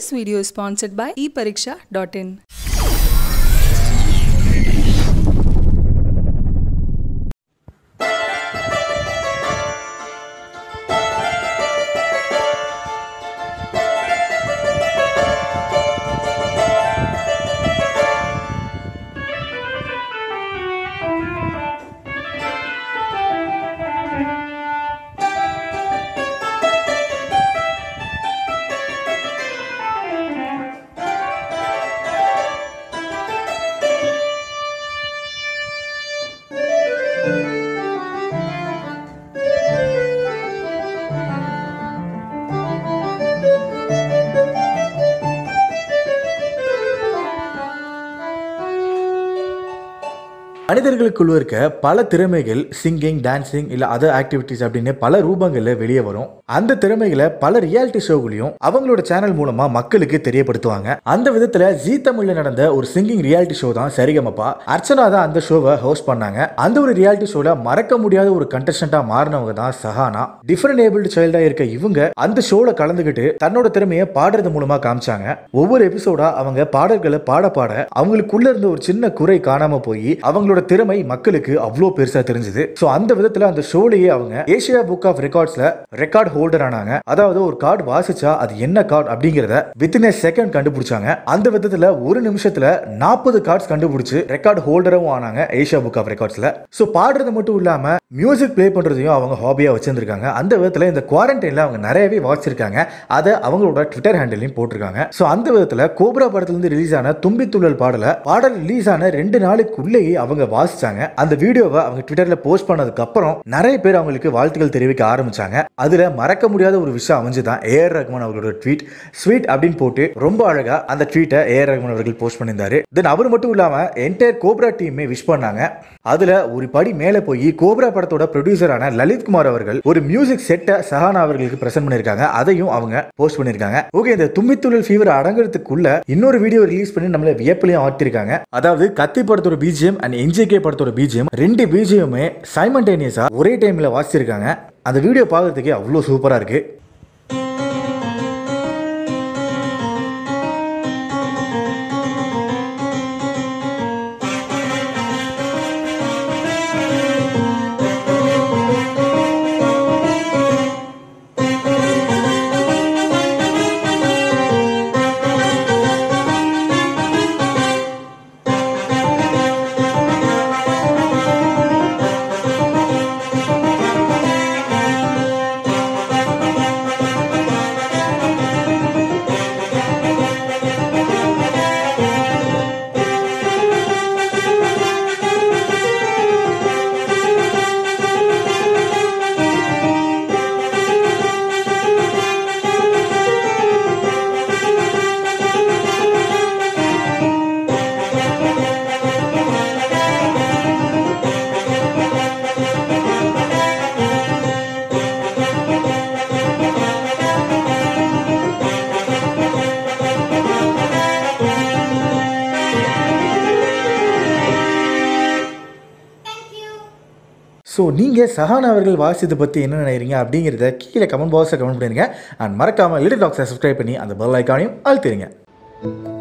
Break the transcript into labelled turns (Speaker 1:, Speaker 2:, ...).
Speaker 1: This video is sponsored by ePariksha.in.
Speaker 2: மனிதர்களுக்குள்ள இருக்க பல திறமைகள் சிங்கிங் டான்சிங் இல்ல அதர் ஆக்டிவிட்டிஸ் அப்படின்னு பல ரூபங்கள்ல வெளியே வரும் அந்த திறமைகளை பல ரியாலிட்டி ஷோகளையும் அவங்களோட சேனல் மூலமா மக்களுக்கு தெரியப்படுத்துவாங்க அந்த விதத்துல ஜீ தமிழ்ல நடந்த ஒரு சிங்கிங் ரியாலிட்டி ஷோ தான் சரிகமப்பா அர்ச்சனா தான் அந்த ஷோவை ஹோஸ்ட் பண்ணாங்க அந்த ஒரு ரியாலிட்டி ஷோல மறக்க முடியாத ஒரு கண்டஸ்டண்டா மாறினவங்க தான் சஹானா டிஃபரெண்ட் ஏபிள்டு சைல்டா இருக்க இவங்க அந்த ஷோல கலந்துக்கிட்டு தன்னோட திறமையை பாடுறது மூலமா காமிச்சாங்க ஒவ்வொரு எபிசோடா அவங்க பாடல்களை பாட பாட அவங்களுக்குள்ள இருந்த ஒரு சின்ன குறை காணாம போய் அவங்களோட திறமை மக்களுக்கு அவ்வளோ பெருசா தெரிஞ்சது ஸோ அந்த விதத்துல அந்த ஷோலயே அவங்க ஏசியா புக் ஆஃப் ரெக்கார்ட்ஸ்ல ரெக்கார்ட் ஹோல்டர் ஆனாங்க அதாவது ஒரு கார்டு வாசிச்சா அது என்ன கார்டு அப்படிங்கறத வித்தின் ஏ செகண்ட் கண்டுபிடிச்சாங்க அந்த விதத்துல ஒரு நிமிஷத்துல நாற்பது கார்ட்ஸ் கண்டுபிடிச்சு ரெக்கார்ட் ஹோல்டரும் ஆனாங்க ஏசியா புக் ஆஃப் ரெக்கார்ட்ஸ்ல ஸோ பாடுறது மட்டும் இல்லாம மியூசிக் ப்ளே பண்றதையும் அவங்க ஹாபியா வச்சிருந்திருக்காங்க அந்த விதத்துல இந்த குவாரண்டைன்ல அவங்க நிறையவே வாசிச்சிருக்காங்க அதை அவங்களோட ட்விட்டர் ஹேண்டிலையும் போட்டிருக்காங்க ஸோ அந்த விதத்துல கோப்ரா படத்துல இருந்து ரிலீஸ் ஆன தும்பி துள்ளல் பாடல பாடல் ரிலீஸ் ஆன ரெண்டு நாளுக்குள்ளேயே அவங்க வாசிச்சாங்க அந்த வீடியோவை அவங்க ட்விட்டர்ல போஸ்ட் பண்ணதுக்கு அப்புறம் நிறைய பேர் அவங்களுக்கு வாழ்த்துக்கள் தெரிவிக்க ஆரம்பிச்சாங்க அதுல மறக்க முடியாத ஒரு விஷயம் அமைஞ்சுதான் ஏஆர் ரஹ்மான் அவர்களோட ட்வீட் ஸ்வீட் அப்படின்னு போட்டு ரொம்ப அழகா அந்த ட்வீட்டை ஏஆர் ரஹ்மான் அவர்கள் போஸ்ட் பண்ணியிருந்தாரு தென் அவர் மட்டும் இல்லாம என்டையர் கோப்ரா டீமே விஷ் பண்ணாங்க அதுல ஒரு படி மேல போய் கோப்ரா படத்தோட ப்ரொடியூசரான லலித் குமார் அவர்கள் ஒரு மியூசிக் செட்டை சஹானா அவர்களுக்கு பிரசன்ட் பண்ணிருக்காங்க அதையும் அவங்க போஸ்ட் பண்ணிருக்காங்க ஓகே இந்த தும்பித்துள்ளல் ஃபீவர் அடங்குறதுக்குள்ள இன்னொரு வீடியோ ரிலீஸ் பண்ணி நம்மள வியப்பிலையும் ஆட்டிருக்காங்க அதாவது கத்தி படத்தோட பிஜிஎம் அண்ட் என்ஜிகே படத்தோட பிஜிஎம் ரெண்டு பிஜிஎம்மே சைமண்டேனியஸா ஒரே டைம்ல வாசிச்சிருக்காங்க அந்த வீடியோ பார்க்கறதுக்கே அவ்வளோ சூப்பரா இருக்கு ஸோ நீங்கள் சஹானா அவர்கள் வாசியதை பற்றி என்ன நினைக்கிறீங்க அப்படிங்கிறத கீழே கமெண்ட் பாக்ஸில் கமெண்ட் பண்ணிருங்க அண்ட் மறக்காமல் லிட்டில் டாக்ஸை சப்ஸ்கிரைப் பண்ணி அந்த பெல் ஐக்கானையும் அழுத்திடுங்க